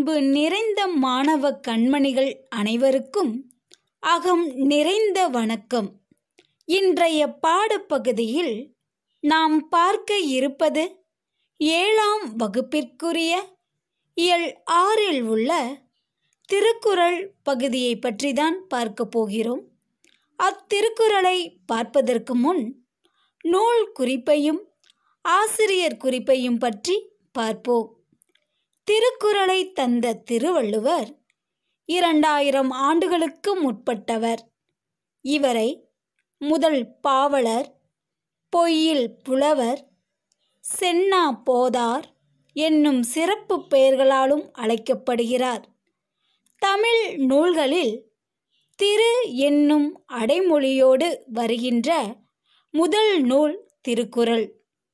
அன்பு நிறைந்த மாணவ கண்மணிகள் அனைவருக்கும் அகம் நிறைந்த வணக்கம் இன்றைய பாடப்பகுதியில் நாம் பார்க்க இருப்பது ஏழாம் வகுப்பிற்குரிய இயல் ஆறில் உள்ள திருக்குறள் பகுதியை பற்றி தான் பார்க்க போகிறோம் அத்திருக்குறளை பார்ப்பதற்கு முன் நூல் குறிப்பையும் ஆசிரியர் குறிப்பையும் பற்றி பார்ப்போம் திருக்குறளை தந்த திருவள்ளுவர் இரண்டாயிரம் ஆண்டுகளுக்கு முற்பட்டவர் இவரை முதல் பாவலர் பொய்யில் புலவர் சென்னா போதார் என்னும் சிறப்பு பெயர்களாலும் அழைக்கப்படுகிறார் தமிழ் நூல்களில் திரு என்னும் அடைமொழியோடு வருகின்ற முதல் நூல் திருக்குறள்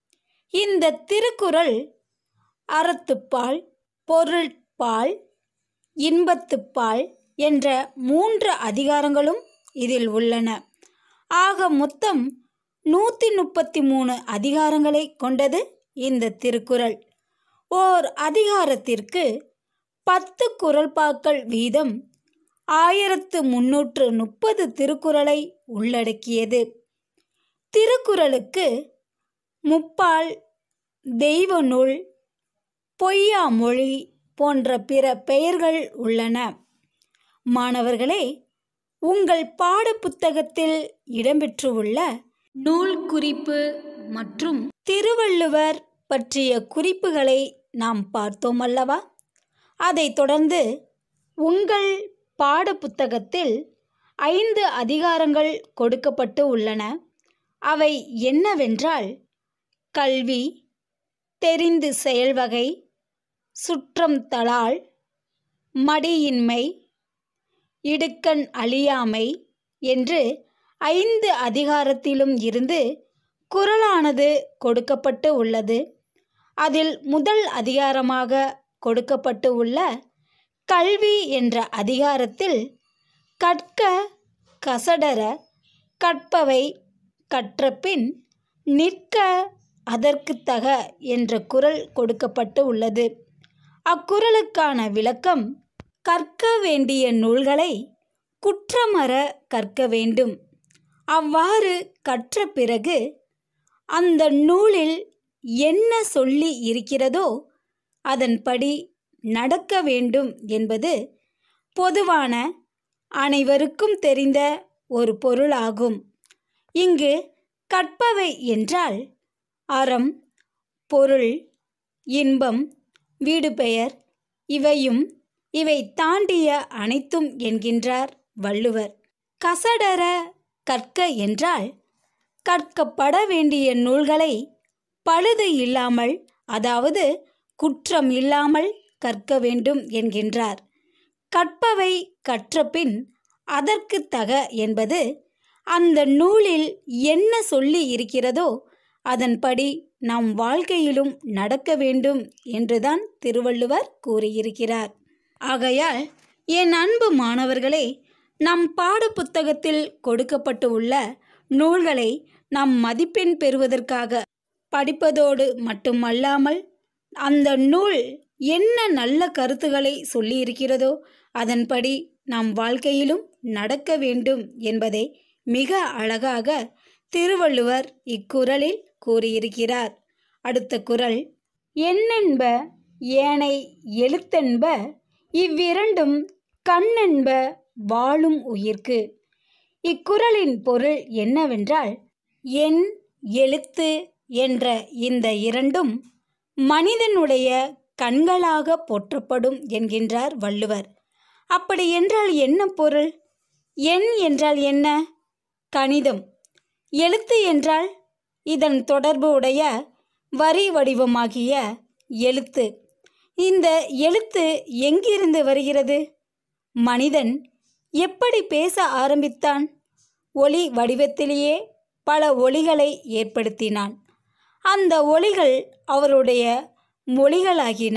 இந்த திருக்குறள் அறத்துப்பால் பொருட்பால் இன்பத்துப்பால் என்ற மூன்று அதிகாரங்களும் இதில் உள்ளன ஆக மொத்தம் நூற்றி முப்பத்தி மூணு அதிகாரங்களை கொண்டது இந்த திருக்குறள் ஓர் அதிகாரத்திற்கு பத்து குரல்பாக்கள் வீதம் ஆயிரத்து முன்னூற்று முப்பது திருக்குறளை உள்ளடக்கியது திருக்குறளுக்கு முப்பால் தெய்வ நூல் பொய்யா மொழி போன்ற பிற பெயர்கள் உள்ளன மாணவர்களே உங்கள் பாடப்புத்தகத்தில் இடம்பெற்றுள்ள நூல் குறிப்பு மற்றும் திருவள்ளுவர் பற்றிய குறிப்புகளை நாம் பார்த்தோம் அல்லவா அதைத் தொடர்ந்து உங்கள் பாடப்புத்தகத்தில் ஐந்து அதிகாரங்கள் கொடுக்கப்பட்டு உள்ளன அவை என்னவென்றால் கல்வி தெரிந்து செயல்வகை சுற்றம் தளால் மடியின்மை இடுக்கண் அழியாமை என்று ஐந்து அதிகாரத்திலும் இருந்து குரலானது கொடுக்கப்பட்டு உள்ளது அதில் முதல் அதிகாரமாக கொடுக்கப்பட்டு உள்ள கல்வி என்ற அதிகாரத்தில் கற்க கசடர கற்பவை கற்றபின் நிற்க அதற்கு தக என்ற குரல் கொடுக்கப்பட்டு உள்ளது அக்குறளுக்கான விளக்கம் கற்க வேண்டிய நூல்களை குற்றமற கற்க வேண்டும் அவ்வாறு கற்ற பிறகு அந்த நூலில் என்ன சொல்லி இருக்கிறதோ அதன்படி நடக்க வேண்டும் என்பது பொதுவான அனைவருக்கும் தெரிந்த ஒரு பொருளாகும் இங்கு கற்பவை என்றால் அறம் பொருள் இன்பம் வீடு பெயர் இவையும் இவை தாண்டிய அனைத்தும் என்கின்றார் வள்ளுவர் கசடர கற்க என்றால் கற்கப்பட வேண்டிய நூல்களை பழுது இல்லாமல் அதாவது குற்றம் இல்லாமல் கற்க வேண்டும் என்கின்றார் கற்பவை கற்றபின் அதற்கு தக என்பது அந்த நூலில் என்ன சொல்லி இருக்கிறதோ அதன்படி நம் வாழ்க்கையிலும் நடக்க வேண்டும் என்றுதான் திருவள்ளுவர் கூறியிருக்கிறார் ஆகையால் என் அன்பு மாணவர்களே நம் பாடப்புத்தகத்தில் கொடுக்கப்பட்டு உள்ள நூல்களை நாம் மதிப்பெண் பெறுவதற்காக படிப்பதோடு மட்டுமல்லாமல் அந்த நூல் என்ன நல்ல கருத்துக்களை சொல்லியிருக்கிறதோ அதன்படி நம் வாழ்க்கையிலும் நடக்க வேண்டும் என்பதை மிக அழகாக திருவள்ளுவர் இக்குறளில் கூறியிருக்கிறார் அடுத்த குறள் எண்ணென்ப ஏனை எழுத்தென்ப இவ்விரண்டும் கண்ணென்ப வாழும் உயிர்க்கு இக்குறளின் பொருள் என்னவென்றால் எண் எழுத்து என்ற இந்த இரண்டும் மனிதனுடைய கண்களாக போற்றப்படும் என்கின்றார் வள்ளுவர் அப்படி என்றால் என்ன பொருள் எண் என்றால் என்ன கணிதம் எழுத்து என்றால் இதன் தொடர்பு உடைய வரி வடிவமாகிய எழுத்து இந்த எழுத்து எங்கிருந்து வருகிறது மனிதன் எப்படி பேச ஆரம்பித்தான் ஒளி வடிவத்திலேயே பல ஒளிகளை ஏற்படுத்தினான் அந்த ஒளிகள் அவருடைய மொழிகளாகின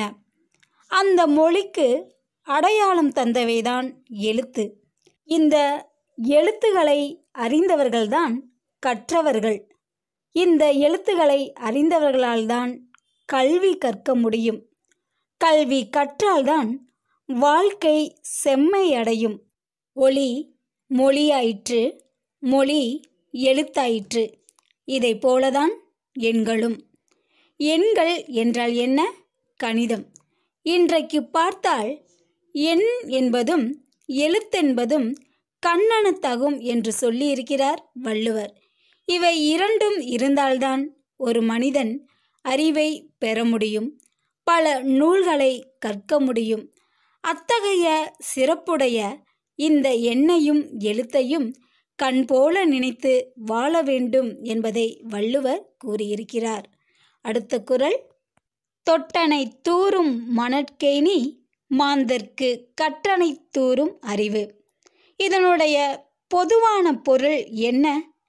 அந்த மொழிக்கு அடையாளம் தந்தவைதான் எழுத்து இந்த எழுத்துக்களை அறிந்தவர்கள்தான் கற்றவர்கள் இந்த எழுத்துக்களை அறிந்தவர்களால்தான் கல்வி கற்க முடியும் கல்வி கற்றால்தான் வாழ்க்கை செம்மையடையும் ஒளி மொழியாயிற்று மொழி எழுத்தாயிற்று இதை போலதான் எண்களும் எண்கள் என்றால் என்ன கணிதம் இன்றைக்கு பார்த்தால் எண் என்பதும் எழுத்தென்பதும் கண்ணனத்தகும் என்று சொல்லியிருக்கிறார் வள்ளுவர் இவை இரண்டும் இருந்தால்தான் ஒரு மனிதன் அறிவை பெற முடியும் பல நூல்களை கற்க முடியும் அத்தகைய சிறப்புடைய இந்த எண்ணையும் எழுத்தையும் கண் போல நினைத்து வாழ வேண்டும் என்பதை வள்ளுவர் கூறியிருக்கிறார் அடுத்த குறள் தொட்டனை தூறும் மணற்கேணி மாந்தர்க்கு கற்றனை தூறும் அறிவு இதனுடைய பொதுவான பொருள் என்ன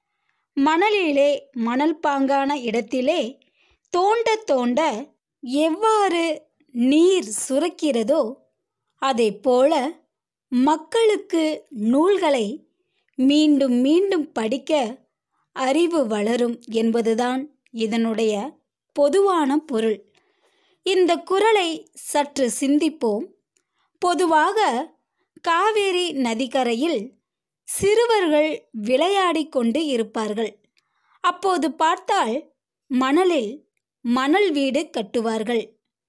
மணலிலே மணல் பாங்கான இடத்திலே தோண்ட தோண்ட எவ்வாறு நீர் சுரக்கிறதோ அதை போல மக்களுக்கு நூல்களை மீண்டும் மீண்டும் படிக்க அறிவு வளரும் என்பதுதான் இதனுடைய பொதுவான பொருள் இந்த குறளை சற்று சிந்திப்போம் பொதுவாக காவேரி நதிக்கரையில் சிறுவர்கள் விளையாடிக் கொண்டு இருப்பார்கள் அப்போது பார்த்தால் மணலில் மணல் வீடு கட்டுவார்கள்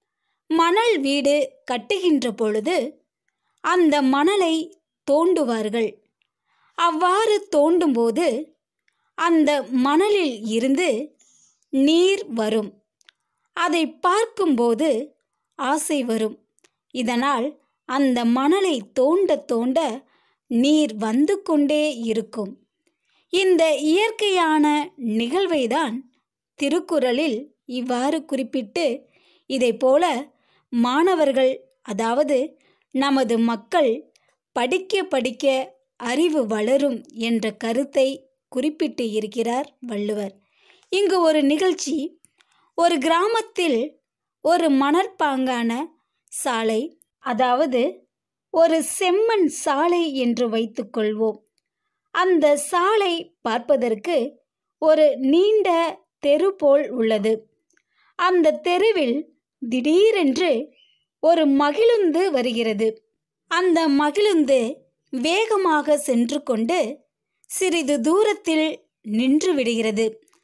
மணல் வீடு கட்டுகின்ற பொழுது அந்த மணலை தோண்டுவார்கள் அவ்வாறு தோண்டும்போது அந்த மணலில் இருந்து நீர் வரும் அதை பார்க்கும்போது ஆசை வரும் இதனால் அந்த மணலை தோண்ட தோண்ட நீர் வந்து கொண்டே இருக்கும் இந்த இயற்கையான நிகழ்வைதான் திருக்குறளில் இவ்வாறு குறிப்பிட்டு இதைப்போல மாணவர்கள் அதாவது நமது மக்கள் படிக்க படிக்க அறிவு வளரும் என்ற கருத்தை குறிப்பிட்டு இருக்கிறார் வள்ளுவர் இங்கு ஒரு நிகழ்ச்சி ஒரு கிராமத்தில் ஒரு மணற்பாங்கான சாலை அதாவது ஒரு செம்மண் சாலை என்று வைத்துக்கொள்வோம் அந்த சாலை பார்ப்பதற்கு ஒரு நீண்ட தெரு போல் உள்ளது அந்த தெருவில் திடீரென்று ஒரு மகிழுந்து வருகிறது அந்த மகிழுந்து வேகமாக சென்று கொண்டு சிறிது தூரத்தில் நின்று விடுகிறது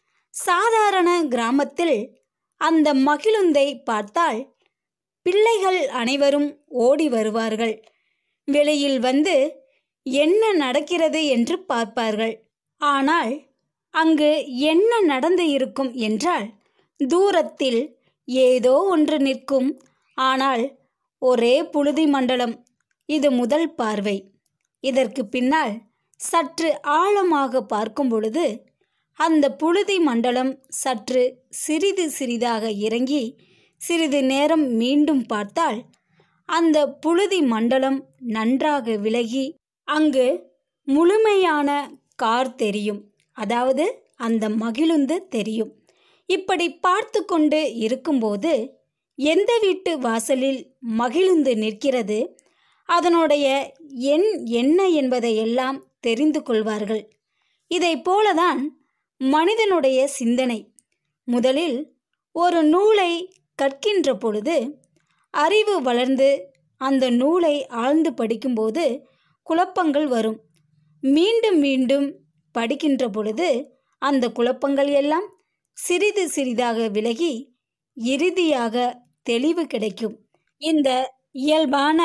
சாதாரண கிராமத்தில் அந்த மகிழுந்தை பார்த்தால் பிள்ளைகள் அனைவரும் ஓடி வருவார்கள் வெளியில் வந்து என்ன நடக்கிறது என்று பார்ப்பார்கள் ஆனால் அங்கு என்ன நடந்து இருக்கும் என்றால் தூரத்தில் ஏதோ ஒன்று நிற்கும் ஆனால் ஒரே புழுதி மண்டலம் இது முதல் பார்வை இதற்கு பின்னால் சற்று ஆழமாக பார்க்கும் பொழுது அந்த புழுதி மண்டலம் சற்று சிறிது சிறிதாக இறங்கி சிறிது நேரம் மீண்டும் பார்த்தால் அந்த புழுதி மண்டலம் நன்றாக விலகி அங்கு முழுமையான கார் தெரியும் அதாவது அந்த மகிழுந்து தெரியும் இப்படி பார்த்து கொண்டு இருக்கும்போது எந்த வீட்டு வாசலில் மகிழுந்து நிற்கிறது அதனுடைய எண் என்ன என்பதை எல்லாம் தெரிந்து கொள்வார்கள் இதை போலதான் மனிதனுடைய சிந்தனை முதலில் ஒரு நூலை கற்கின்ற பொழுது அறிவு வளர்ந்து அந்த நூலை ஆழ்ந்து படிக்கும்போது குழப்பங்கள் வரும் மீண்டும் மீண்டும் படிக்கின்ற பொழுது அந்த குழப்பங்கள் எல்லாம் சிறிது சிறிதாக விலகி இறுதியாக தெளிவு கிடைக்கும் இந்த இயல்பான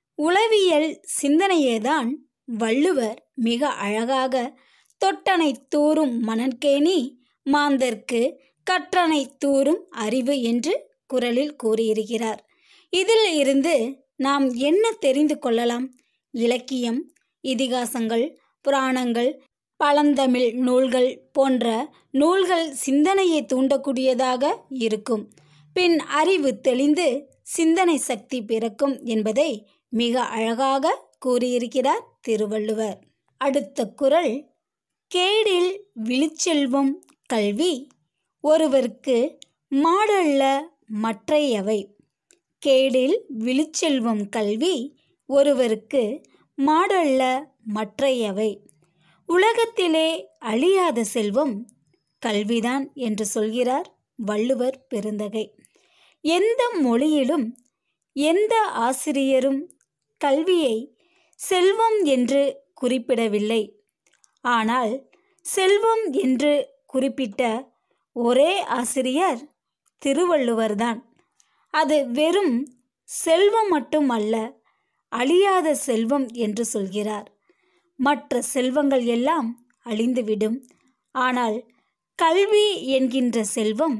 உளவியல் சிந்தனையேதான் வள்ளுவர் மிக அழகாக தொட்டனை தூறும் மணற்கேணி மாந்தர்க்கு கற்றனை தூறும் அறிவு என்று குரலில் கூறியிருக்கிறார் இதில் இருந்து நாம் என்ன தெரிந்து கொள்ளலாம் இலக்கியம் இதிகாசங்கள் புராணங்கள் பழந்தமிழ் நூல்கள் போன்ற நூல்கள் சிந்தனையை தூண்டக்கூடியதாக இருக்கும் பின் அறிவு தெளிந்து சிந்தனை சக்தி பிறக்கும் என்பதை மிக அழகாக கூறியிருக்கிறார் திருவள்ளுவர் அடுத்த குறள் கேடில் விழுச்செல்வம் கல்வி ஒருவருக்கு மாடல்ல மற்றையவை கேடில் விழுச்செல்வம் கல்வி ஒருவருக்கு மாடல்ல மற்றையவை உலகத்திலே அழியாத செல்வம் கல்விதான் என்று சொல்கிறார் வள்ளுவர் பெருந்தகை எந்த மொழியிலும் எந்த ஆசிரியரும் கல்வியை செல்வம் என்று குறிப்பிடவில்லை ஆனால் செல்வம் என்று குறிப்பிட்ட ஒரே ஆசிரியர் திருவள்ளுவர்தான் அது வெறும் செல்வம் மட்டும் அல்ல அழியாத செல்வம் என்று சொல்கிறார் மற்ற செல்வங்கள் எல்லாம் அழிந்துவிடும் ஆனால் கல்வி என்கின்ற செல்வம்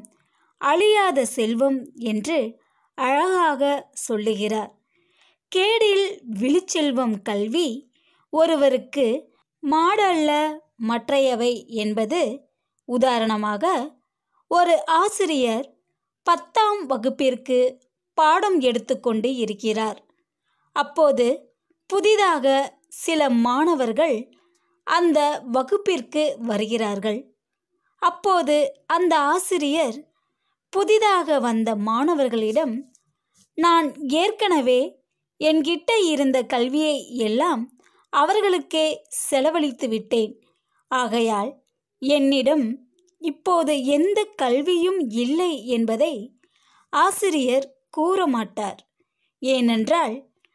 அழியாத செல்வம் என்று அழகாக சொல்லுகிறார் கேடில் விழிச்செல்வம் கல்வி ஒருவருக்கு மாடல்ல மற்றையவை என்பது உதாரணமாக ஒரு ஆசிரியர் பத்தாம் வகுப்பிற்கு பாடம் எடுத்துக்கொண்டு இருக்கிறார் அப்போது புதிதாக சில மாணவர்கள் அந்த வகுப்பிற்கு வருகிறார்கள் அப்போது அந்த ஆசிரியர் புதிதாக வந்த மாணவர்களிடம் நான் ஏற்கனவே என்கிட்ட இருந்த கல்வியை எல்லாம் அவர்களுக்கே செலவழித்து விட்டேன் ஆகையால் என்னிடம் இப்போது எந்த கல்வியும் இல்லை என்பதை ஆசிரியர் கூற மாட்டார் ஏனென்றால்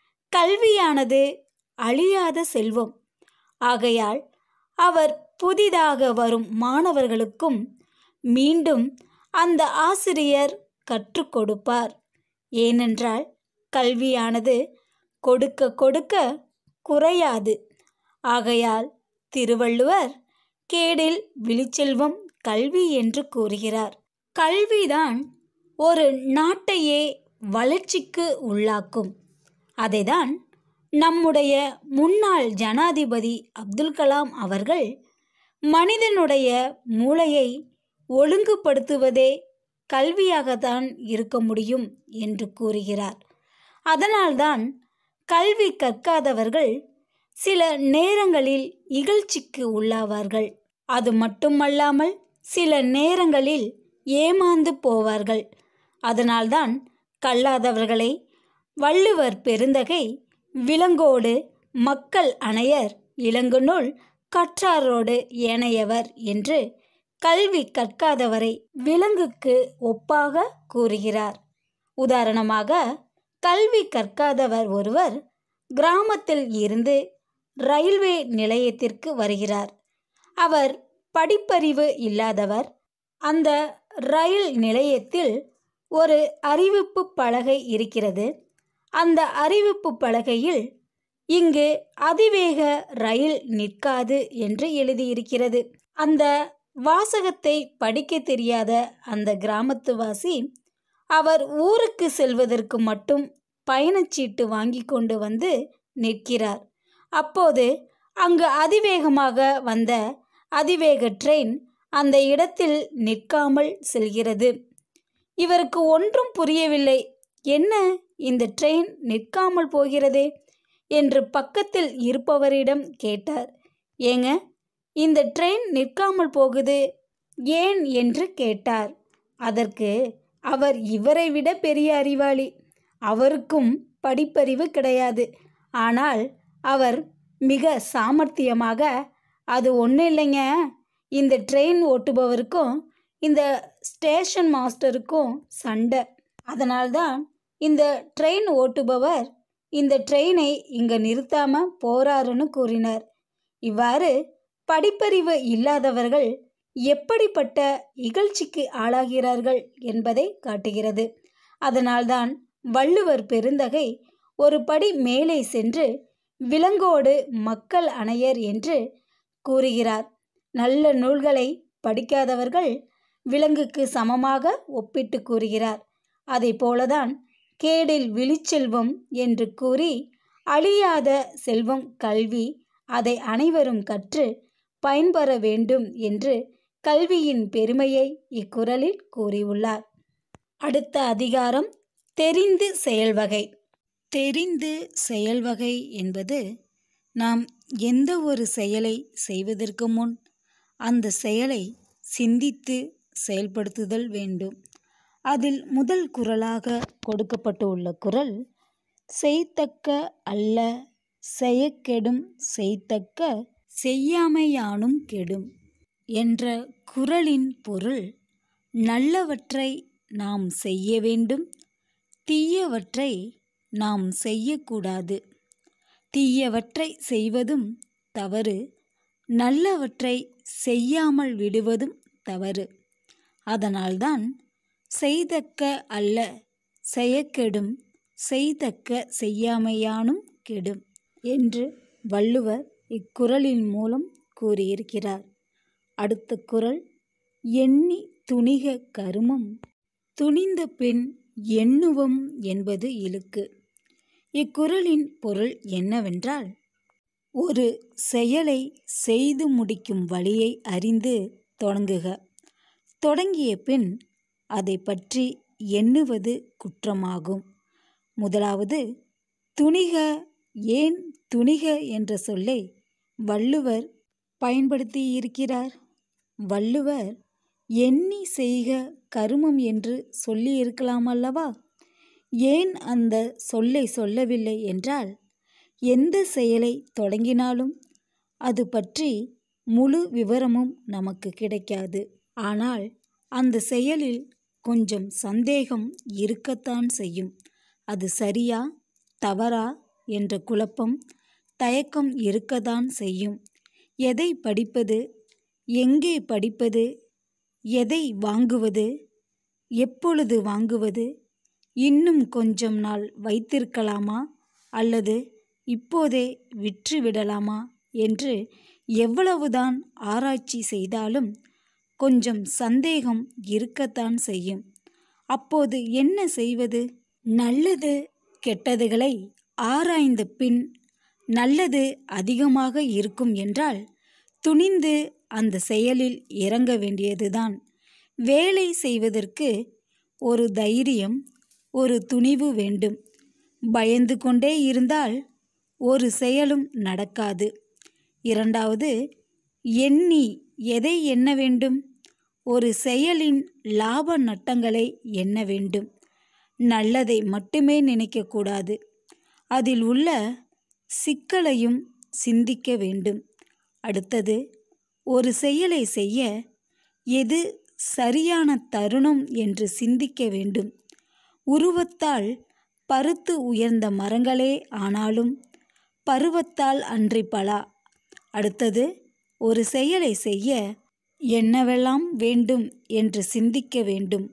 கல்வியானது அழியாத செல்வம் ஆகையால் அவர் புதிதாக வரும் மாணவர்களுக்கும் மீண்டும் அந்த ஆசிரியர் கற்றுக் கொடுப்பார் ஏனென்றால் கல்வியானது கொடுக்க கொடுக்க குறையாது ஆகையால் திருவள்ளுவர் கேடில் விழிச்செல்வம் கல்வி என்று கூறுகிறார் கல்விதான் ஒரு நாட்டையே வளர்ச்சிக்கு உள்ளாக்கும் அதைதான் நம்முடைய முன்னாள் ஜனாதிபதி அப்துல் கலாம் அவர்கள் மனிதனுடைய மூளையை ஒழுங்குபடுத்துவதே கல்வியாகத்தான் இருக்க முடியும் என்று கூறுகிறார் அதனால்தான் கல்வி கற்காதவர்கள் சில நேரங்களில் இகழ்ச்சிக்கு உள்ளாவார்கள் அது மட்டுமல்லாமல் சில நேரங்களில் ஏமாந்து போவார்கள் அதனால்தான் கல்லாதவர்களை வள்ளுவர் பெருந்தகை விலங்கோடு மக்கள் அணையர் இளங்குநூல் கற்றாரோடு ஏனையவர் என்று கல்வி கற்காதவரை விலங்குக்கு ஒப்பாக கூறுகிறார் உதாரணமாக கல்வி கற்காதவர் ஒருவர் கிராமத்தில் இருந்து ரயில்வே நிலையத்திற்கு வருகிறார் அவர் படிப்பறிவு இல்லாதவர் அந்த ரயில் நிலையத்தில் ஒரு அறிவிப்பு பலகை இருக்கிறது அந்த அறிவிப்பு பலகையில் இங்கு அதிவேக ரயில் நிற்காது என்று எழுதியிருக்கிறது அந்த வாசகத்தை படிக்க தெரியாத அந்த கிராமத்துவாசி அவர் ஊருக்கு செல்வதற்கு மட்டும் பயணச்சீட்டு வாங்கி கொண்டு வந்து நிற்கிறார் அப்போது அங்கு அதிவேகமாக வந்த அதிவேக ட்ரெயின் அந்த இடத்தில் நிற்காமல் செல்கிறது இவருக்கு ஒன்றும் புரியவில்லை என்ன இந்த ட்ரெயின் நிற்காமல் போகிறதே என்று பக்கத்தில் இருப்பவரிடம் கேட்டார் ஏங்க இந்த ட்ரெயின் நிற்காமல் போகுது ஏன் என்று கேட்டார் அதற்கு அவர் இவரை விட பெரிய அறிவாளி அவருக்கும் படிப்பறிவு கிடையாது ஆனால் அவர் மிக சாமர்த்தியமாக அது ஒன்றும் இல்லைங்க இந்த ட்ரெயின் ஓட்டுபவருக்கும் இந்த ஸ்டேஷன் மாஸ்டருக்கும் சண்டை அதனால்தான் இந்த ட்ரெயின் ஓட்டுபவர் இந்த ட்ரெயினை இங்கே நிறுத்தாமல் போறாருன்னு கூறினார் இவ்வாறு படிப்பறிவு இல்லாதவர்கள் எப்படிப்பட்ட இகழ்ச்சிக்கு ஆளாகிறார்கள் என்பதை காட்டுகிறது அதனால்தான் வள்ளுவர் பெருந்தகை ஒரு படி மேலே சென்று விலங்கோடு மக்கள் அணையர் என்று கூறுகிறார் நல்ல நூல்களை படிக்காதவர்கள் விலங்குக்கு சமமாக ஒப்பிட்டு கூறுகிறார் அதை போலதான் கேடில் விழிச்செல்வம் என்று கூறி அழியாத செல்வம் கல்வி அதை அனைவரும் கற்று பயன்பெற வேண்டும் என்று கல்வியின் பெருமையை இக்குறளில் கூறியுள்ளார் அடுத்த அதிகாரம் தெரிந்து செயல்வகை தெரிந்து செயல்வகை என்பது நாம் எந்த ஒரு செயலை செய்வதற்கு முன் அந்த செயலை சிந்தித்து செயல்படுத்துதல் வேண்டும் அதில் முதல் குறளாக கொடுக்கப்பட்டுள்ள குறள் செய்தக்க அல்ல செயக்கெடும் செய்தக்க செய்யாமையானும் கெடும் என்ற குறளின் பொருள் நல்லவற்றை நாம் செய்ய வேண்டும் தீயவற்றை நாம் செய்யக்கூடாது தீயவற்றை செய்வதும் தவறு நல்லவற்றை செய்யாமல் விடுவதும் தவறு அதனால்தான் செய்தக்க அல்ல செயக்கெடும் செய்தக்க செய்யாமையானும் கெடும் என்று வள்ளுவர் இக்குறளின் மூலம் கூறியிருக்கிறார் அடுத்த குறள் எண்ணி துணிக கருமம் துணிந்த பின் எண்ணுவம் என்பது இழுக்கு இக்குறளின் பொருள் என்னவென்றால் ஒரு செயலை செய்து முடிக்கும் வழியை அறிந்து தொடங்குக தொடங்கிய பின் அதை பற்றி எண்ணுவது குற்றமாகும் முதலாவது துணிக ஏன் துணிக என்ற சொல்லை வள்ளுவர் பயன்படுத்தியிருக்கிறார் வள்ளுவர் எண்ணி செய்க கருமம் என்று சொல்லியிருக்கலாம் அல்லவா ஏன் அந்த சொல்லை சொல்லவில்லை என்றால் எந்த செயலை தொடங்கினாலும் அது பற்றி முழு விவரமும் நமக்கு கிடைக்காது ஆனால் அந்த செயலில் கொஞ்சம் சந்தேகம் இருக்கத்தான் செய்யும் அது சரியா தவறா என்ற குழப்பம் தயக்கம் இருக்கத்தான் செய்யும் எதை படிப்பது எங்கே படிப்பது எதை வாங்குவது எப்பொழுது வாங்குவது இன்னும் கொஞ்சம் நாள் வைத்திருக்கலாமா அல்லது இப்போதே விற்று விடலாமா என்று எவ்வளவுதான் ஆராய்ச்சி செய்தாலும் கொஞ்சம் சந்தேகம் இருக்கத்தான் செய்யும் அப்போது என்ன செய்வது நல்லது கெட்டதுகளை ஆராய்ந்த பின் நல்லது அதிகமாக இருக்கும் என்றால் துணிந்து அந்த செயலில் இறங்க வேண்டியதுதான் வேலை செய்வதற்கு ஒரு தைரியம் ஒரு துணிவு வேண்டும் பயந்து கொண்டே இருந்தால் ஒரு செயலும் நடக்காது இரண்டாவது எண்ணி எதை எண்ண வேண்டும் ஒரு செயலின் லாப நட்டங்களை எண்ண வேண்டும் நல்லதை மட்டுமே நினைக்கக்கூடாது அதில் உள்ள சிக்கலையும் சிந்திக்க வேண்டும் அடுத்தது ஒரு செயலை செய்ய எது சரியான தருணம் என்று சிந்திக்க வேண்டும் உருவத்தால் பருத்து உயர்ந்த மரங்களே ஆனாலும் பருவத்தால் அன்றி பலா அடுத்தது ஒரு செயலை செய்ய என்னவெல்லாம் வேண்டும் என்று சிந்திக்க வேண்டும்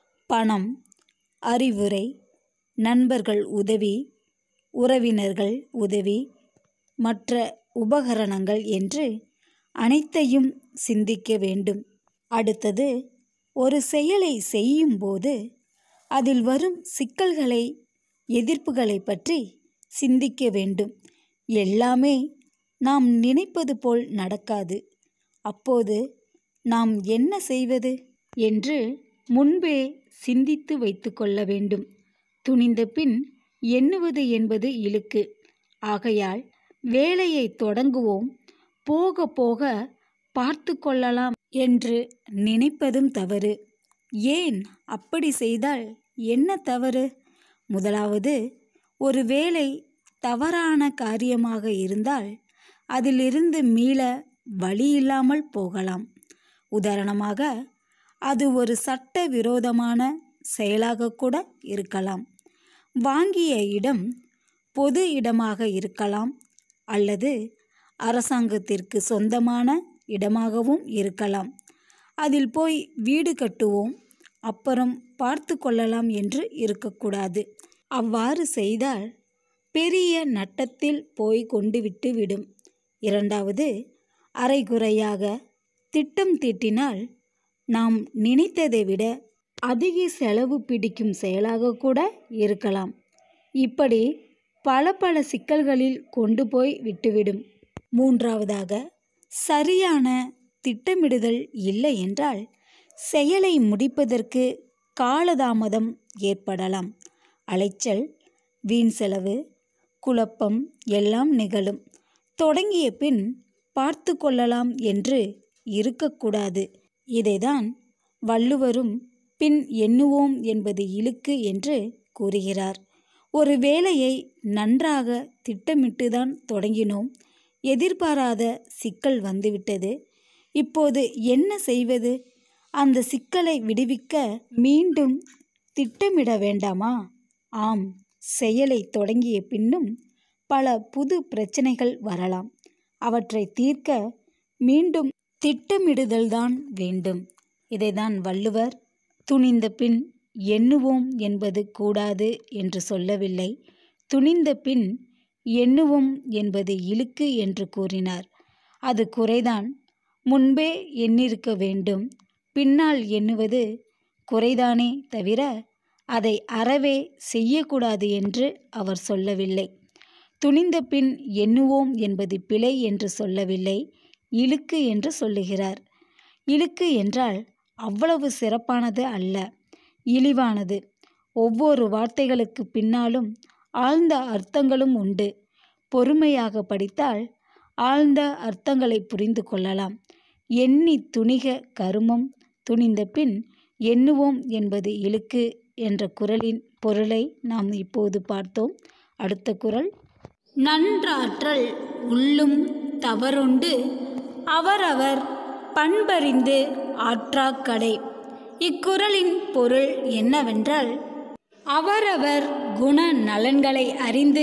பணம் அறிவுரை நண்பர்கள் உதவி உறவினர்கள் உதவி மற்ற உபகரணங்கள் என்று அனைத்தையும் சிந்திக்க வேண்டும் அடுத்தது ஒரு செயலை செய்யும்போது அதில் வரும் சிக்கல்களை எதிர்ப்புகளை பற்றி சிந்திக்க வேண்டும் எல்லாமே நாம் நினைப்பது போல் நடக்காது அப்போது நாம் என்ன செய்வது என்று முன்பே சிந்தித்து வைத்து கொள்ள வேண்டும் துணிந்த பின் எண்ணுவது என்பது இழுக்கு ஆகையால் வேலையை தொடங்குவோம் போக போக பார்த்து கொள்ளலாம் என்று நினைப்பதும் தவறு ஏன் அப்படி செய்தால் என்ன தவறு முதலாவது ஒரு வேலை தவறான காரியமாக இருந்தால் அதிலிருந்து மீள வழியில்லாமல் போகலாம் உதாரணமாக அது ஒரு சட்ட விரோதமான செயலாக கூட இருக்கலாம் வாங்கிய இடம் பொது இடமாக இருக்கலாம் அல்லது அரசாங்கத்திற்கு சொந்தமான இடமாகவும் இருக்கலாம் அதில் போய் வீடு கட்டுவோம் அப்புறம் பார்த்து கொள்ளலாம் என்று இருக்கக்கூடாது அவ்வாறு செய்தால் பெரிய நட்டத்தில் போய் கொண்டு விட்டு விடும் இரண்டாவது அரைகுறையாக திட்டம் தீட்டினால் நாம் நினைத்ததை விட அதிக செலவு பிடிக்கும் செயலாக கூட இருக்கலாம் இப்படி பல பல சிக்கல்களில் கொண்டு போய் விட்டுவிடும் மூன்றாவதாக சரியான திட்டமிடுதல் இல்லை என்றால் செயலை முடிப்பதற்கு காலதாமதம் ஏற்படலாம் அலைச்சல் வீண் செலவு குழப்பம் எல்லாம் நிகழும் தொடங்கிய பின் பார்த்து கொள்ளலாம் என்று இருக்கக்கூடாது இதைதான் வள்ளுவரும் பின் எண்ணுவோம் என்பது இழுக்கு என்று கூறுகிறார் ஒரு வேலையை நன்றாக திட்டமிட்டுதான் தொடங்கினோம் எதிர்பாராத சிக்கல் வந்துவிட்டது இப்போது என்ன செய்வது அந்த சிக்கலை விடுவிக்க மீண்டும் திட்டமிட வேண்டாமா ஆம் செயலை தொடங்கிய பின்னும் பல புது பிரச்சனைகள் வரலாம் அவற்றை தீர்க்க மீண்டும் திட்டமிடுதல்தான் வேண்டும் இதைதான் வள்ளுவர் துணிந்த பின் எண்ணுவோம் என்பது கூடாது என்று சொல்லவில்லை துணிந்த பின் எண்ணுவோம் என்பது இழுக்கு என்று கூறினார் அது குறைதான் முன்பே எண்ணிருக்க வேண்டும் பின்னால் எண்ணுவது குறைதானே தவிர அதை அறவே செய்யக்கூடாது என்று அவர் சொல்லவில்லை துணிந்த பின் எண்ணுவோம் என்பது பிழை என்று சொல்லவில்லை இழுக்கு என்று சொல்லுகிறார் இழுக்கு என்றால் அவ்வளவு சிறப்பானது அல்ல இழிவானது ஒவ்வொரு வார்த்தைகளுக்கு பின்னாலும் ஆழ்ந்த அர்த்தங்களும் உண்டு பொறுமையாக படித்தால் ஆழ்ந்த அர்த்தங்களை புரிந்து கொள்ளலாம் எண்ணி துணிக கருமம் துணிந்த பின் எண்ணுவோம் என்பது இழுக்கு என்ற குரலின் பொருளை நாம் இப்போது பார்த்தோம் அடுத்த குரல் நன்றாற்றல் உள்ளும் தவறுண்டு அவரவர் பண்பறிந்து ஆற்றாக்கடை இக்குறளின் பொருள் என்னவென்றால் அவரவர் குண நலன்களை அறிந்து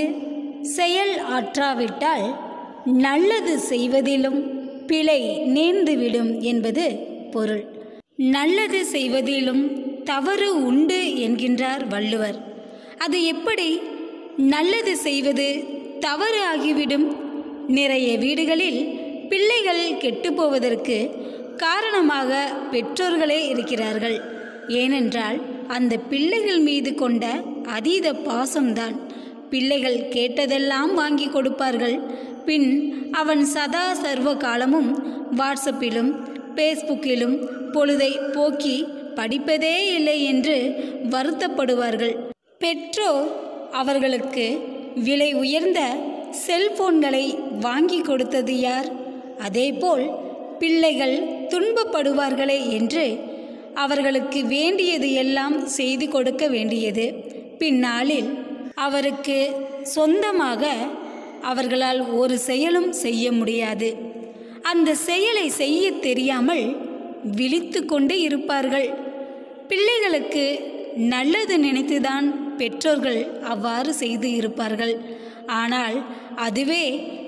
செயல் ஆற்றாவிட்டால் நல்லது செய்வதிலும் பிழை நேர்ந்துவிடும் என்பது பொருள் நல்லது செய்வதிலும் தவறு உண்டு என்கின்றார் வள்ளுவர் அது எப்படி நல்லது செய்வது தவறு ஆகிவிடும் நிறைய வீடுகளில் பிள்ளைகள் கெட்டுப்போவதற்கு காரணமாக பெற்றோர்களே இருக்கிறார்கள் ஏனென்றால் அந்த பிள்ளைகள் மீது கொண்ட அதீத பாசம்தான் பிள்ளைகள் கேட்டதெல்லாம் வாங்கி கொடுப்பார்கள் பின் அவன் சதா சர்வ காலமும் வாட்ஸ்அப்பிலும் ஃபேஸ்புக்கிலும் பொழுதை போக்கி படிப்பதே இல்லை என்று வருத்தப்படுவார்கள் பெற்றோர் அவர்களுக்கு விலை உயர்ந்த செல்போன்களை வாங்கி கொடுத்தது யார் அதேபோல் பிள்ளைகள் துன்பப்படுவார்களே என்று அவர்களுக்கு வேண்டியது எல்லாம் செய்து கொடுக்க வேண்டியது பின்னாளில் அவருக்கு சொந்தமாக அவர்களால் ஒரு செயலும் செய்ய முடியாது அந்த செயலை செய்ய தெரியாமல் விழித்து கொண்டு இருப்பார்கள் பிள்ளைகளுக்கு நல்லது நினைத்துதான் பெற்றோர்கள் அவ்வாறு செய்து இருப்பார்கள் ஆனால் அதுவே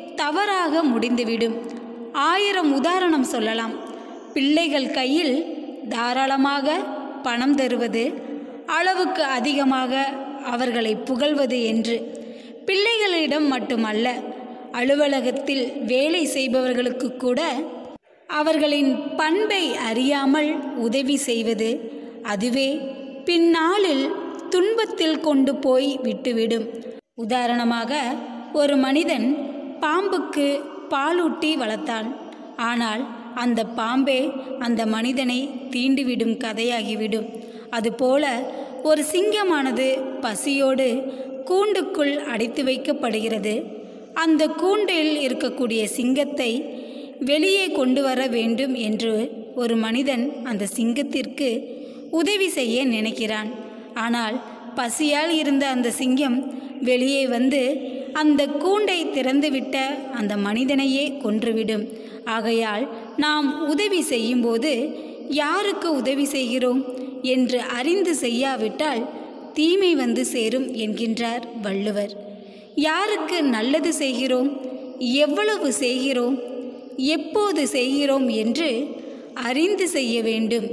தவறாக முடிந்துவிடும் ஆயிரம் உதாரணம் சொல்லலாம் பிள்ளைகள் கையில் தாராளமாக பணம் தருவது அளவுக்கு அதிகமாக அவர்களை புகழ்வது என்று பிள்ளைகளிடம் மட்டுமல்ல அலுவலகத்தில் வேலை செய்பவர்களுக்கு கூட அவர்களின் பண்பை அறியாமல் உதவி செய்வது அதுவே பின்னாளில் துன்பத்தில் கொண்டு போய் விட்டுவிடும் உதாரணமாக ஒரு மனிதன் பாம்புக்கு பாலூட்டி வளர்த்தான் ஆனால் அந்த பாம்பே அந்த மனிதனை தீண்டிவிடும் கதையாகிவிடும் அதுபோல ஒரு சிங்கமானது பசியோடு கூண்டுக்குள் அடைத்து வைக்கப்படுகிறது அந்த கூண்டில் இருக்கக்கூடிய சிங்கத்தை வெளியே கொண்டு வர வேண்டும் என்று ஒரு மனிதன் அந்த சிங்கத்திற்கு உதவி செய்ய நினைக்கிறான் ஆனால் பசியால் இருந்த அந்த சிங்கம் வெளியே வந்து அந்த கூண்டை திறந்துவிட்ட அந்த மனிதனையே கொன்றுவிடும் ஆகையால் நாம் உதவி செய்யும்போது யாருக்கு உதவி செய்கிறோம் என்று அறிந்து செய்யாவிட்டால் தீமை வந்து சேரும் என்கின்றார் வள்ளுவர் யாருக்கு நல்லது செய்கிறோம் எவ்வளவு செய்கிறோம் எப்போது செய்கிறோம் என்று அறிந்து செய்ய வேண்டும்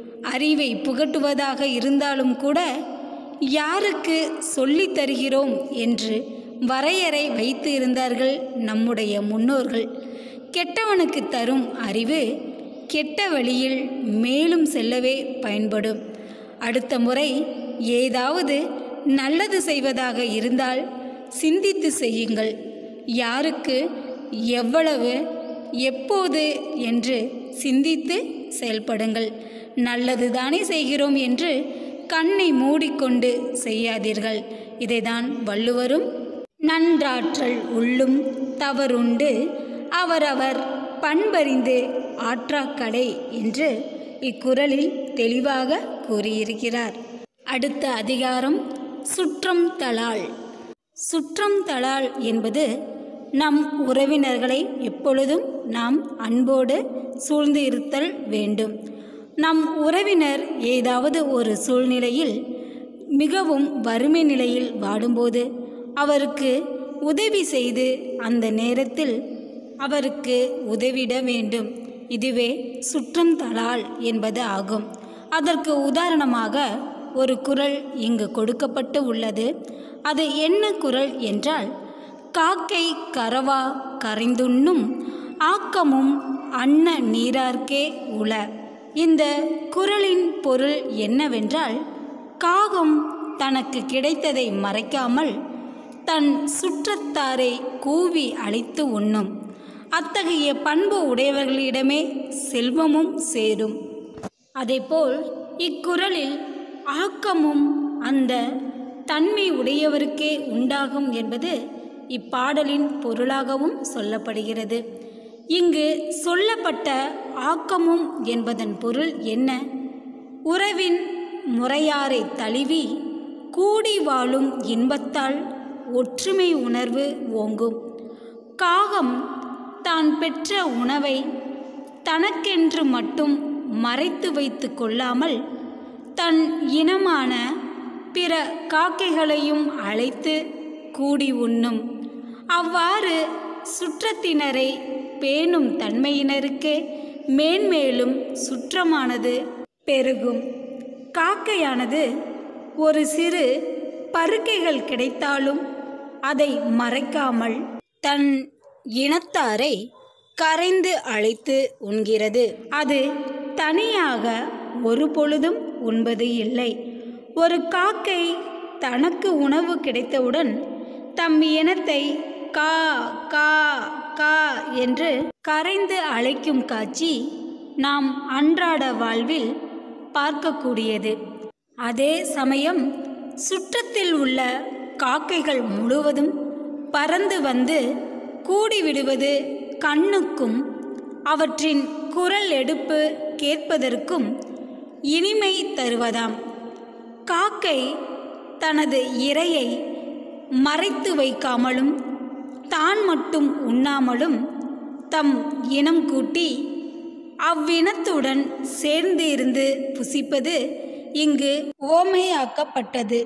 அறிவை புகட்டுவதாக இருந்தாலும் கூட யாருக்கு சொல்லித் தருகிறோம் என்று வரையறை வைத்து இருந்தார்கள் நம்முடைய முன்னோர்கள் கெட்டவனுக்கு தரும் அறிவு கெட்ட வழியில் மேலும் செல்லவே பயன்படும் அடுத்த முறை ஏதாவது நல்லது செய்வதாக இருந்தால் சிந்தித்து செய்யுங்கள் யாருக்கு எவ்வளவு எப்போது என்று சிந்தித்து செயல்படுங்கள் நல்லது தானே செய்கிறோம் என்று கண்ணை மூடிக்கொண்டு செய்யாதீர்கள் இதைதான் வள்ளுவரும் நன்றாற்றல் உள்ளும் தவறுண்டு அவரவர் பண்பறிந்து ஆற்றாக்கடை என்று இக்குறளில் தெளிவாக கூறியிருக்கிறார் அடுத்த அதிகாரம் சுற்றம் தளால் சுற்றம் தளால் என்பது நம் உறவினர்களை எப்பொழுதும் நாம் அன்போடு சூழ்ந்து இருத்தல் வேண்டும் நம் உறவினர் ஏதாவது ஒரு சூழ்நிலையில் மிகவும் வறுமை நிலையில் வாடும்போது அவருக்கு உதவி செய்து அந்த நேரத்தில் அவருக்கு உதவிட வேண்டும் இதுவே சுற்றம் தலால் என்பது ஆகும் அதற்கு உதாரணமாக ஒரு குரல் இங்கு கொடுக்கப்பட்டு உள்ளது அது என்ன குரல் என்றால் காக்கை கரவா கரைந்துண்ணும் ஆக்கமும் அன்ன நீரார்க்கே உள இந்த குரலின் பொருள் என்னவென்றால் காகம் தனக்கு கிடைத்ததை மறைக்காமல் தன் சுற்றத்தாரை கூவி அழைத்து உண்ணும் அத்தகைய பண்பு உடையவர்களிடமே செல்வமும் சேரும் அதேபோல் இக்குறளில் ஆக்கமும் அந்த தன்மை உடையவருக்கே உண்டாகும் என்பது இப்பாடலின் பொருளாகவும் சொல்லப்படுகிறது இங்கு சொல்லப்பட்ட ஆக்கமும் என்பதன் பொருள் என்ன உறவின் முறையாரை தழுவி கூடி வாழும் இன்பத்தால் ஒற்றுமை உணர்வு ஓங்கும் காகம் தான் பெற்ற உணவை தனக்கென்று மட்டும் மறைத்து வைத்து கொள்ளாமல் தன் இனமான பிற காக்கைகளையும் அழைத்து கூடி உண்ணும் அவ்வாறு சுற்றத்தினரை பேணும் தன்மையினருக்கே மேன்மேலும் சுற்றமானது பெருகும் காக்கையானது ஒரு சிறு பருக்கைகள் கிடைத்தாலும் அதை மறைக்காமல் தன் இனத்தாரை கரைந்து அழைத்து உண்கிறது அது தனியாக ஒரு பொழுதும் உண்பது இல்லை ஒரு காக்கை தனக்கு உணவு கிடைத்தவுடன் தம் இனத்தை கா கா கா என்று கரைந்து அழைக்கும் காட்சி நாம் அன்றாட வாழ்வில் பார்க்கக்கூடியது அதே சமயம் சுற்றத்தில் உள்ள காக்கைகள் முழுவதும் பறந்து வந்து கூடிவிடுவது கண்ணுக்கும் அவற்றின் குரல் எடுப்பு கேட்பதற்கும் இனிமை தருவதாம் காக்கை தனது இரையை மறைத்து வைக்காமலும் தான் மட்டும் உண்ணாமலும் தம் இனம் கூட்டி அவ்வினத்துடன் சேர்ந்து இருந்து புசிப்பது இங்கு ஓமையாக்கப்பட்டது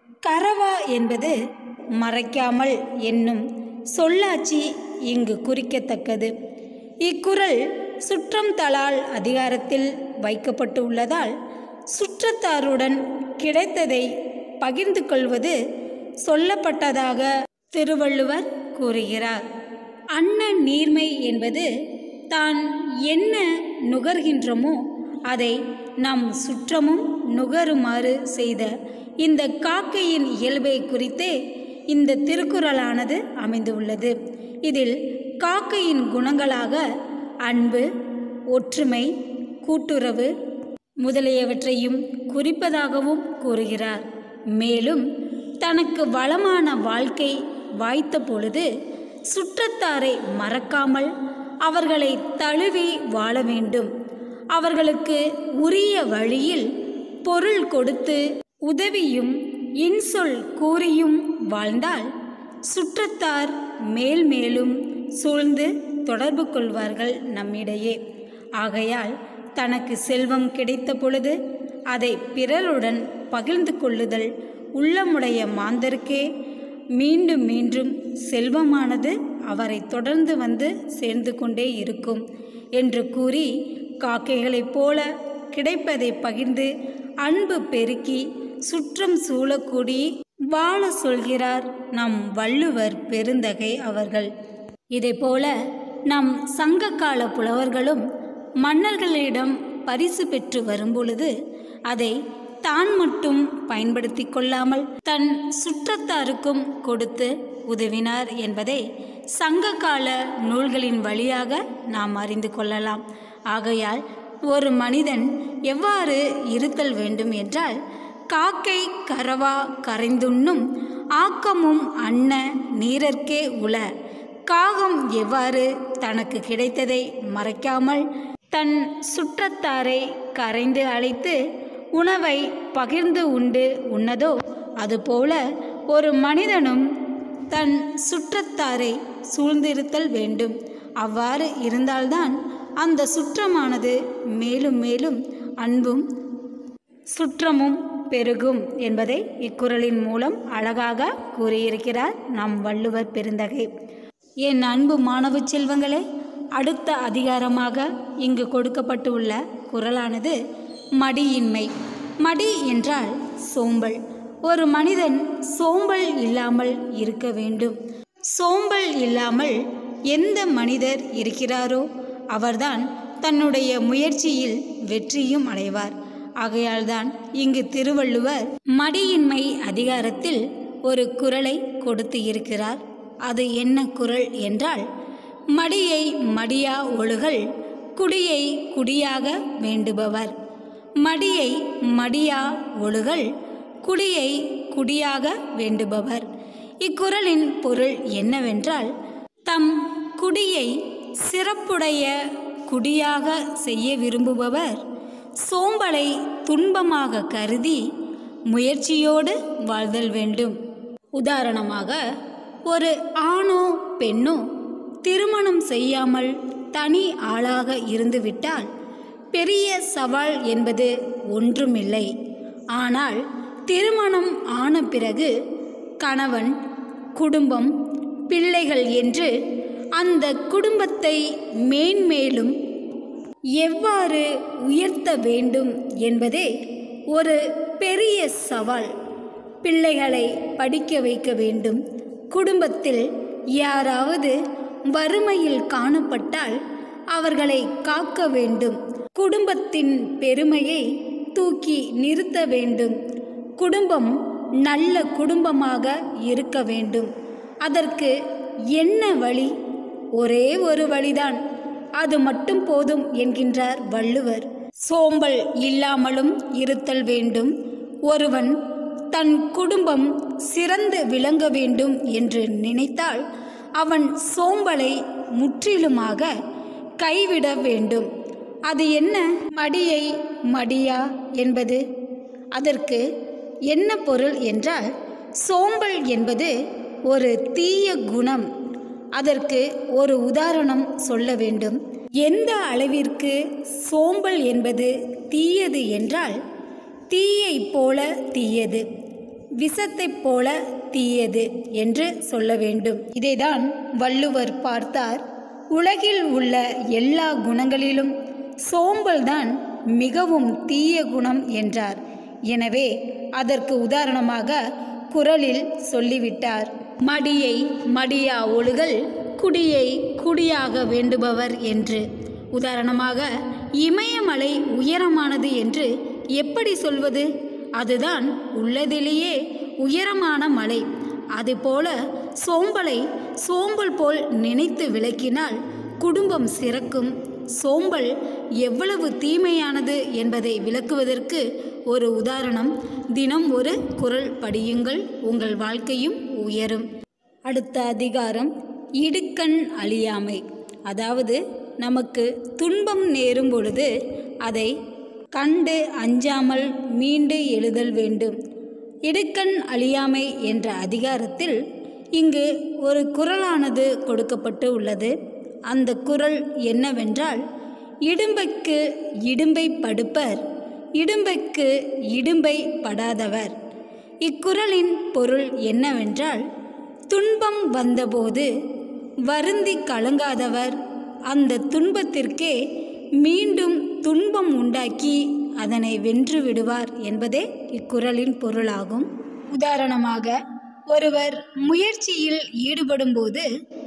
கரவா என்பது மறைக்காமல் என்னும் சொல்லாட்சி இங்கு குறிக்கத்தக்கது இக்குறள் சுற்றம் தலால் அதிகாரத்தில் வைக்கப்பட்டு உள்ளதால் சுற்றத்தாருடன் கிடைத்ததை பகிர்ந்து கொள்வது சொல்லப்பட்டதாக திருவள்ளுவர் கூறுகிறார் அன்ன நீர்மை என்பது தான் என்ன நுகர்கின்றோமோ அதை நம் சுற்றமும் நுகருமாறு செய்த இந்த காக்கையின் இயல்பை குறித்தே இந்த திருக்குறளானது அமைந்துள்ளது இதில் காக்கையின் குணங்களாக அன்பு ஒற்றுமை கூட்டுறவு முதலியவற்றையும் குறிப்பதாகவும் கூறுகிறார் மேலும் தனக்கு வளமான வாழ்க்கை வாய்த்த பொழுது சுற்றத்தாரை மறக்காமல் அவர்களை தழுவி வாழ வேண்டும் அவர்களுக்கு உரிய வழியில் பொருள் கொடுத்து உதவியும் இன்சொல் கூறியும் வாழ்ந்தால் சுற்றத்தார் மேல் மேலும் சூழ்ந்து தொடர்பு கொள்வார்கள் நம்மிடையே ஆகையால் தனக்கு செல்வம் கிடைத்த பொழுது அதை பிறருடன் பகிர்ந்து கொள்ளுதல் உள்ளமுடைய மாந்தருக்கே மீண்டும் மீண்டும் செல்வமானது அவரை தொடர்ந்து வந்து சேர்ந்து கொண்டே இருக்கும் என்று கூறி காக்கைகளைப் போல கிடைப்பதை பகிர்ந்து அன்பு பெருக்கி சுற்றம் சூழக்கூடி வாழ சொல்கிறார் நம் வள்ளுவர் பெருந்தகை அவர்கள் இதேபோல நம் சங்ககால புலவர்களும் மன்னர்களிடம் பரிசு பெற்று வரும்பொழுது அதை தான் மட்டும் பயன்படுத்தி கொள்ளாமல் தன் சுற்றத்தாருக்கும் கொடுத்து உதவினார் என்பதை சங்ககால நூல்களின் வழியாக நாம் அறிந்து கொள்ளலாம் ஆகையால் ஒரு மனிதன் எவ்வாறு இருத்தல் வேண்டும் என்றால் காக்கை கரவா கரைந்துண்ணும் ஆக்கமும் அன்ன நீரர்க்கே உள காகம் எவ்வாறு தனக்கு கிடைத்ததை மறைக்காமல் தன் சுற்றத்தாரை கரைந்து அழைத்து உணவை பகிர்ந்து உண்டு உண்ணதோ அதுபோல ஒரு மனிதனும் தன் சுற்றத்தாரை சூழ்ந்திருத்தல் வேண்டும் அவ்வாறு இருந்தால்தான் அந்த சுற்றமானது மேலும் மேலும் அன்பும் சுற்றமும் பெருகும் என்பதை இக்குறளின் மூலம் அழகாக கூறியிருக்கிறார் நம் வள்ளுவர் பெருந்தகை என் அன்பு மாணவ செல்வங்களே அடுத்த அதிகாரமாக இங்கு கொடுக்கப்பட்டுள்ள குறளானது மடியின்மை மடி என்றால் சோம்பல் ஒரு மனிதன் சோம்பல் இல்லாமல் இருக்க வேண்டும் சோம்பல் இல்லாமல் எந்த மனிதர் இருக்கிறாரோ அவர்தான் தன்னுடைய முயற்சியில் வெற்றியும் அடைவார் ஆகையால்தான் இங்கு திருவள்ளுவர் மடியின்மை அதிகாரத்தில் ஒரு குறளை கொடுத்து இருக்கிறார் அது என்ன குறள் என்றால் மடியை மடியா ஒழுகல் குடியை குடியாக வேண்டுபவர் மடியை மடியா ஒழுகல் குடியை குடியாக வேண்டுபவர் இக்குறளின் பொருள் என்னவென்றால் தம் குடியை சிறப்புடைய குடியாக செய்ய விரும்புபவர் சோம்பலை துன்பமாக கருதி முயற்சியோடு வாழ்தல் வேண்டும் உதாரணமாக ஒரு ஆணோ பெண்ணோ திருமணம் செய்யாமல் தனி ஆளாக இருந்துவிட்டால் பெரிய சவால் என்பது ஒன்றுமில்லை ஆனால் திருமணம் ஆன பிறகு கணவன் குடும்பம் பிள்ளைகள் என்று அந்த குடும்பத்தை மேன்மேலும் எவ்வாறு உயர்த்த வேண்டும் என்பதே ஒரு பெரிய சவால் பிள்ளைகளை படிக்க வைக்க வேண்டும் குடும்பத்தில் யாராவது வறுமையில் காணப்பட்டால் அவர்களை காக்க வேண்டும் குடும்பத்தின் பெருமையை தூக்கி நிறுத்த வேண்டும் குடும்பம் நல்ல குடும்பமாக இருக்க வேண்டும் அதற்கு என்ன வழி ஒரே ஒரு வழிதான் அது மட்டும் போதும் என்கின்றார் வள்ளுவர் சோம்பல் இல்லாமலும் இருத்தல் வேண்டும் ஒருவன் தன் குடும்பம் சிறந்து விளங்க வேண்டும் என்று நினைத்தால் அவன் சோம்பலை முற்றிலுமாக கைவிட வேண்டும் அது என்ன மடியை மடியா என்பது அதற்கு என்ன பொருள் என்றால் சோம்பல் என்பது ஒரு தீய குணம் அதற்கு ஒரு உதாரணம் சொல்ல வேண்டும் எந்த அளவிற்கு சோம்பல் என்பது தீயது என்றால் தீயைப் போல தீயது விஷத்தைப் போல தீயது என்று சொல்ல வேண்டும் இதைதான் வள்ளுவர் பார்த்தார் உலகில் உள்ள எல்லா குணங்களிலும் சோம்பல்தான் மிகவும் தீய குணம் என்றார் எனவே அதற்கு உதாரணமாக குரலில் சொல்லிவிட்டார் மடியை மடியா ஒழுகல் குடியை குடியாக வேண்டுபவர் என்று உதாரணமாக இமயமலை உயரமானது என்று எப்படி சொல்வது அதுதான் உள்ளதிலேயே உயரமான மலை அதுபோல சோம்பலை சோம்பல் போல் நினைத்து விளக்கினால் குடும்பம் சிறக்கும் சோம்பல் எவ்வளவு தீமையானது என்பதை விளக்குவதற்கு ஒரு உதாரணம் தினம் ஒரு குரல் படியுங்கள் உங்கள் வாழ்க்கையும் உயரும் அடுத்த அதிகாரம் இடுக்கண் அழியாமை அதாவது நமக்கு துன்பம் நேரும் பொழுது அதை கண்டு அஞ்சாமல் மீண்டு எழுதல் வேண்டும் இடுக்கண் அழியாமை என்ற அதிகாரத்தில் இங்கு ஒரு குரலானது கொடுக்கப்பட்டு உள்ளது அந்த குரல் என்னவென்றால் இடும்பைக்கு இடும்பை படுப்பர் இடும்பைக்கு இடும்பை படாதவர் இக்குறளின் பொருள் என்னவென்றால் துன்பம் வந்தபோது வருந்தி கலங்காதவர் அந்த துன்பத்திற்கே மீண்டும் துன்பம் உண்டாக்கி அதனை வென்று விடுவார் என்பதே இக்குறளின் பொருளாகும் உதாரணமாக ஒருவர் முயற்சியில் ஈடுபடும்போது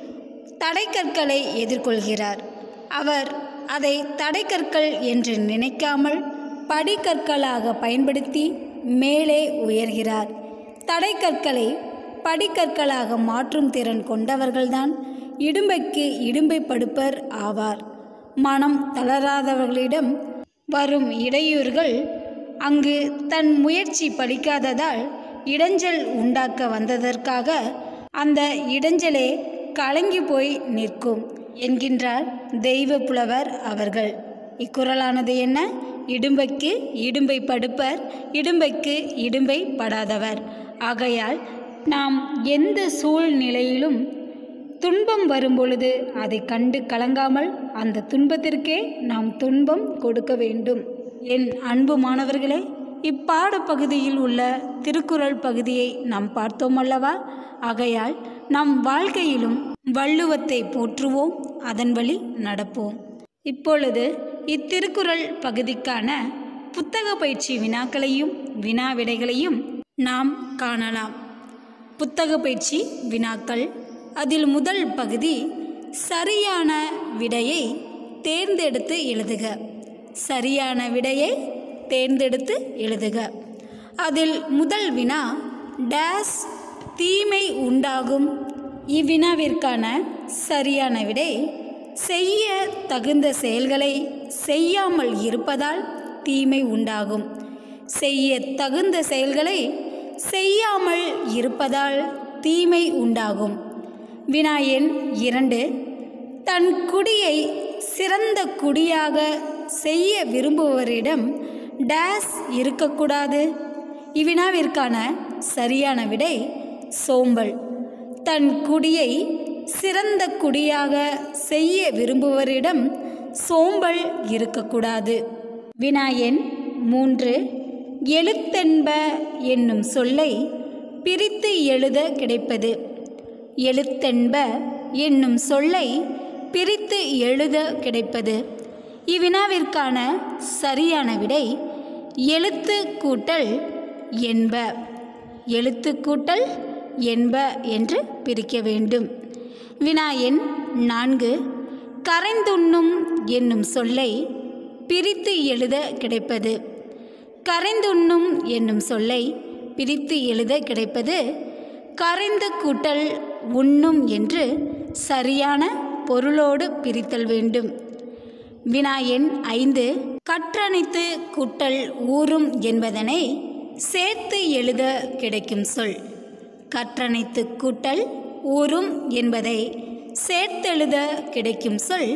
தடைக்கற்களை எதிர்கொள்கிறார் அவர் அதை தடைக்கற்கள் என்று நினைக்காமல் படிக்கற்களாக பயன்படுத்தி மேலே உயர்கிறார் தடைக்கற்களை படிக்கற்களாக மாற்றும் திறன் கொண்டவர்கள்தான் இடும்பைக்கு இடும்பை படுப்பர் ஆவார் மனம் தளராதவர்களிடம் வரும் இடையூறுகள் அங்கு தன் முயற்சி பலிக்காததால் இடைஞ்சல் உண்டாக்க வந்ததற்காக அந்த இடைஞ்சலே கலங்கி போய் நிற்கும் என்கின்றார் தெய்வ புலவர் அவர்கள் இக்குறளானது என்ன இடும்பைக்கு இடும்பை படுப்பர் இடும்பைக்கு இடும்பை படாதவர் ஆகையால் நாம் எந்த சூழ்நிலையிலும் துன்பம் வரும்பொழுது அதை கண்டு கலங்காமல் அந்த துன்பத்திற்கே நாம் துன்பம் கொடுக்க வேண்டும் என் அன்பு மாணவர்களே இப்பாடப்பகுதியில் உள்ள திருக்குறள் பகுதியை நாம் பார்த்தோம் அல்லவா ஆகையால் நம் வாழ்க்கையிலும் வள்ளுவத்தை போற்றுவோம் அதன் வழி நடப்போம் இப்பொழுது இத்திருக்குறள் பகுதிக்கான புத்தக பயிற்சி வினாக்களையும் வினா விடைகளையும் நாம் காணலாம் புத்தக பயிற்சி வினாக்கள் அதில் முதல் பகுதி சரியான விடையை தேர்ந்தெடுத்து எழுதுக சரியான விடையை தேர்ந்தெடுத்து எழுதுக அதில் முதல் வினா டேஸ் தீமை உண்டாகும் இவ்வினாவிற்கான சரியான விடை செய்ய தகுந்த செயல்களை செய்யாமல் இருப்பதால் தீமை உண்டாகும் செய்ய தகுந்த செயல்களை செய்யாமல் இருப்பதால் தீமை உண்டாகும் வினா எண் இரண்டு தன் குடியை சிறந்த குடியாக செய்ய விரும்புபவரிடம் டேஸ் இருக்கக்கூடாது இவ்வினாவிற்கான சரியான விடை சோம்பல் தன் குடியை சிறந்த குடியாக செய்ய விரும்புவரிடம் சோம்பல் இருக்கக்கூடாது வினா எண் மூன்று எழுத்தென்ப என்னும் சொல்லை பிரித்து எழுத கிடைப்பது எழுத்தென்ப என்னும் சொல்லை பிரித்து எழுத கிடைப்பது இவ்வினாவிற்கான சரியான விடை எழுத்து கூட்டல் என்ப எழுத்து கூட்டல் என்ப என்று பிரிக்க வேண்டும் வினா எண் நான்கு கரைந்துண்ணும் என்னும் சொல்லை பிரித்து எழுத கிடைப்பது கரைந்துண்ணும் என்னும் சொல்லை பிரித்து எழுத கிடைப்பது கரைந்து கூட்டல் உண்ணும் என்று சரியான பொருளோடு பிரித்தல் வேண்டும் வினா எண் ஐந்து கற்றணைத்து கூட்டல் ஊறும் என்பதனை சேர்த்து எழுத கிடைக்கும் சொல் கற்றணைத்து கூட்டல் ஊறும் என்பதை சேர்த்தெழுத கிடைக்கும் சொல்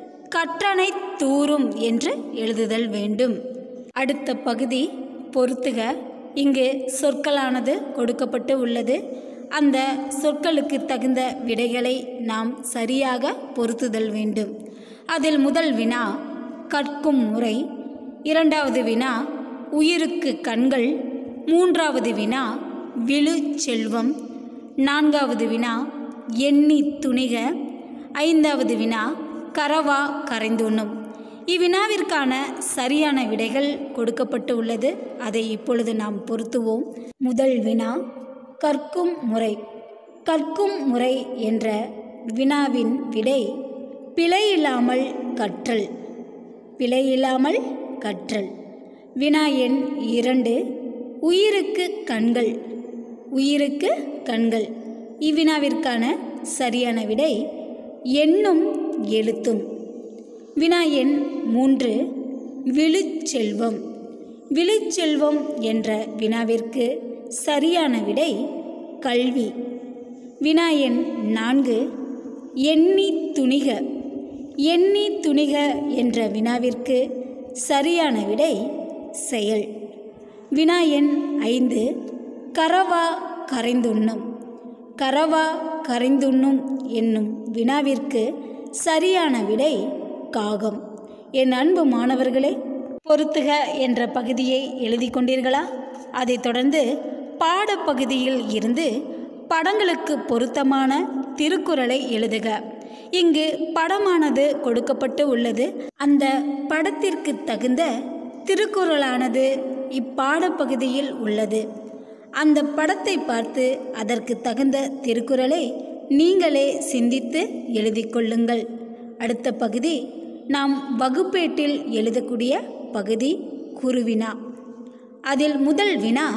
கற்றனை தூறும் என்று எழுதுதல் வேண்டும் அடுத்த பகுதி பொறுத்துக இங்கு சொற்களானது கொடுக்கப்பட்டு உள்ளது அந்த சொற்களுக்கு தகுந்த விடைகளை நாம் சரியாக பொருத்துதல் வேண்டும் அதில் முதல் வினா கற்கும் முறை இரண்டாவது வினா உயிருக்கு கண்கள் மூன்றாவது வினா விழு செல்வம் நான்காவது வினா எண்ணி துணிக ஐந்தாவது வினா கரவா கரைந்துண்ணும் இவ்வினாவிற்கான சரியான விடைகள் கொடுக்கப்பட்டு உள்ளது அதை இப்பொழுது நாம் பொருத்துவோம் முதல் வினா கற்கும் முறை கற்கும் முறை என்ற வினாவின் விடை பிழையில்லாமல் கற்றல் பிழையில்லாமல் கற்றல் வினா எண் இரண்டு உயிருக்கு கண்கள் உயிருக்கு கண்கள் இவ்வினாவிற்கான சரியான விடை எண்ணும் எழுத்தும் வினா எண் மூன்று விழுச்செல்வம் விழுச்செல்வம் என்ற வினாவிற்கு சரியான விடை கல்வி வினா எண் நான்கு எண்ணி துணிக எண்ணி துணிக என்ற வினாவிற்கு சரியான விடை செயல் வினா எண் ஐந்து கரவா கரைந்துண்ணும் கரவா கரைந்துண்ணும் என்னும் வினாவிற்கு சரியான விடை காகம் என் அன்பு மாணவர்களே பொருத்துக என்ற பகுதியை எழுதி கொண்டீர்களா அதைத் தொடர்ந்து பாடப்பகுதியில் இருந்து படங்களுக்கு பொருத்தமான திருக்குறளை எழுதுக இங்கு படமானது கொடுக்கப்பட்டு உள்ளது அந்த படத்திற்கு தகுந்த திருக்குறளானது இப்பாடப்பகுதியில் உள்ளது அந்த படத்தை பார்த்து அதற்கு தகுந்த திருக்குறளை நீங்களே சிந்தித்து எழுதி கொள்ளுங்கள் அடுத்த பகுதி நாம் வகுப்பேட்டில் எழுதக்கூடிய பகுதி குருவினா அதில் முதல் வினா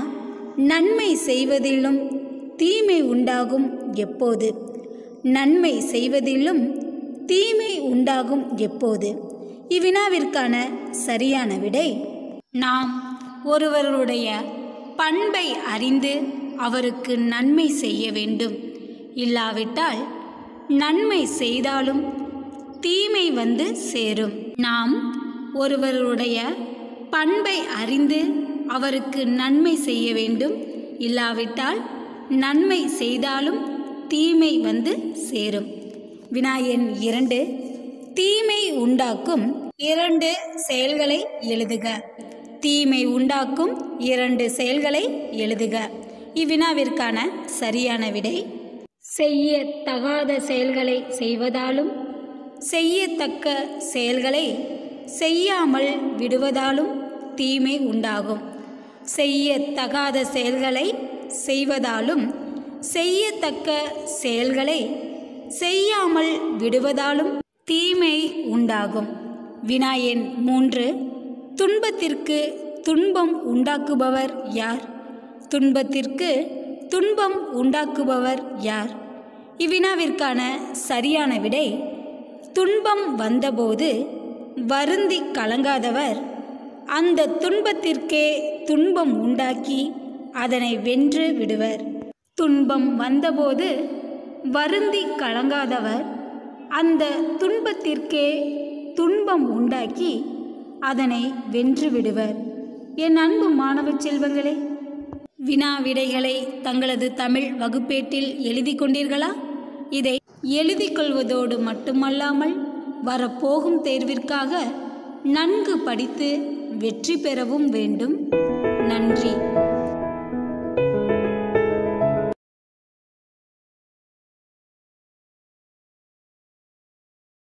நன்மை செய்வதிலும் தீமை உண்டாகும் எப்போது நன்மை செய்வதிலும் தீமை உண்டாகும் எப்போது இவ்வினாவிற்கான சரியான விடை நாம் ஒருவருடைய பண்பை அறிந்து அவருக்கு நன்மை செய்ய வேண்டும் இல்லாவிட்டால் நன்மை செய்தாலும் தீமை வந்து சேரும் நாம் ஒருவருடைய பண்பை அறிந்து அவருக்கு நன்மை செய்ய வேண்டும் இல்லாவிட்டால் நன்மை செய்தாலும் தீமை வந்து சேரும் வினாயன் இரண்டு தீமை உண்டாக்கும் இரண்டு செயல்களை எழுதுக தீமை உண்டாக்கும் இரண்டு செயல்களை எழுதுக இவ்வினாவிற்கான சரியான விடை செய்ய தகாத செயல்களை செய்வதாலும் செய்யத்தக்க செயல்களை செய்யாமல் விடுவதாலும் தீமை உண்டாகும் செய்யத்தகாத செயல்களை செய்வதாலும் செய்யத்தக்க செயல்களை செய்யாமல் விடுவதாலும் தீமை உண்டாகும் வினாயன் மூன்று துன்பத்திற்கு துன்பம் உண்டாக்குபவர் யார் துன்பத்திற்கு துன்பம் உண்டாக்குபவர் யார் இவ்வினாவிற்கான சரியான விடை துன்பம் வந்தபோது வருந்தி கலங்காதவர் அந்த துன்பத்திற்கே துன்பம் உண்டாக்கி அதனை வென்று விடுவர் துன்பம் வந்தபோது வருந்தி கலங்காதவர் அந்த துன்பத்திற்கே துன்பம் உண்டாக்கி அதனை வென்று விடுவர் என் அன்பு மாணவ செல்வங்களே வினா விடைகளை தங்களது தமிழ் வகுப்பேட்டில் எழுதி கொண்டீர்களா இதை எழுதிக் கொள்வதோடு மட்டுமல்லாமல் வரப்போகும் தேர்விற்காக நன்கு படித்து வெற்றி பெறவும் வேண்டும் நன்றி